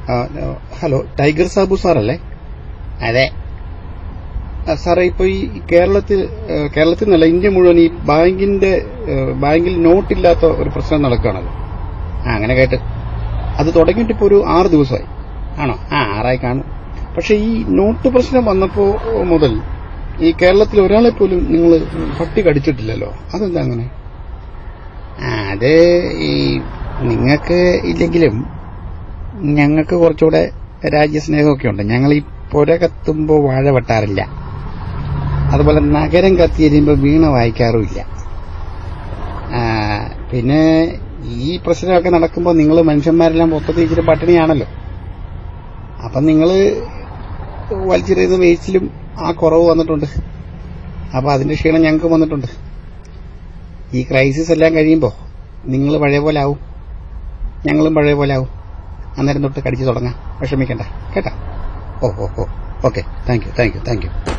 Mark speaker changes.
Speaker 1: ആ, ആ, hello tiger Sabu സാറല്ലേ
Speaker 2: അതെ
Speaker 1: ആ, സാറേ ഇപ്പൊ ഈ കേരളത്തിൽ ഏ, കേരളത്തിൽ നിന്നല്ല ഇന്ത്യ മുഴുവൻ ഈ ബാങ്കിന്റെ ഏ, ബാങ്കിൽ നോട്ടില്ലാത്ത ഒരു പ്രശ്നം നടക്കുകയാണല്ലോ
Speaker 2: ആ അങ്ങനെ കേട്ട്
Speaker 1: അത് തുടങ്ങിയിട്ട് ഇപ്പൊ ഒരു ആറ് ദിവസമായി
Speaker 2: ആണോ ആ ആറായി കാണും
Speaker 1: പക്ഷെ ഈ നോട്ട് പ്രശ്നം വന്നപ്പോ മുതൽ ഈ കേരളത്തിൽ ഒരാളെ പോലും നിങ്ങൾ പട്ടി കടിച്ചിട്ടില്ലല്ലോ അതെന്താ അങ്ങനെ
Speaker 2: ആ അത് ഈ നിങ്ങൾക്ക് ഇല്ലെങ്കിലും ഞങ്ങൾക്ക് കുറച്ചുകൂടെ രാജ്യസ്നേഹമൊക്കെ ഉണ്ട് ഞങ്ങൾ ഈ പുര കത്തുമ്പോൾ വാഴ വെട്ടാറില്ല അതുപോലെ നഗരം കത്തിയെരിയുമ്പോൾ വീണ വായിക്കാറുമില്ല ആ, പിന്നെ ഈ പ്രശ്നമൊക്കെ നടക്കുമ്പോൾ നിങ്ങൾ മനുഷ്യന്മാരെല്ലാം മൊത്തത്തിൽ ഇച്ചിരി പട്ടിണിയാണല്ലോ അപ്പം നിങ്ങൾ വലിച്ചെറിയുന്ന വേസ്റ്റിലും ആ കുറവ് വന്നിട്ടുണ്ട് അപ്പൊ അതിന്റെ ക്ഷീണം ഞങ്ങൾക്ക് വന്നിട്ടുണ്ട് ഈ ക്രൈസിസ് എല്ലാം കഴിയുമ്പോൾ നിങ്ങൾ പഴയ പോലെ ആവും ഞങ്ങളും പഴയ പോലെ ആവും അന്നേരം തൊട്ട് കടിച്ചു തുടങ്ങാം വിഷമിക്കണ്ട കേട്ടാ ഓ ഓ ഓ okay thank you thank you thank U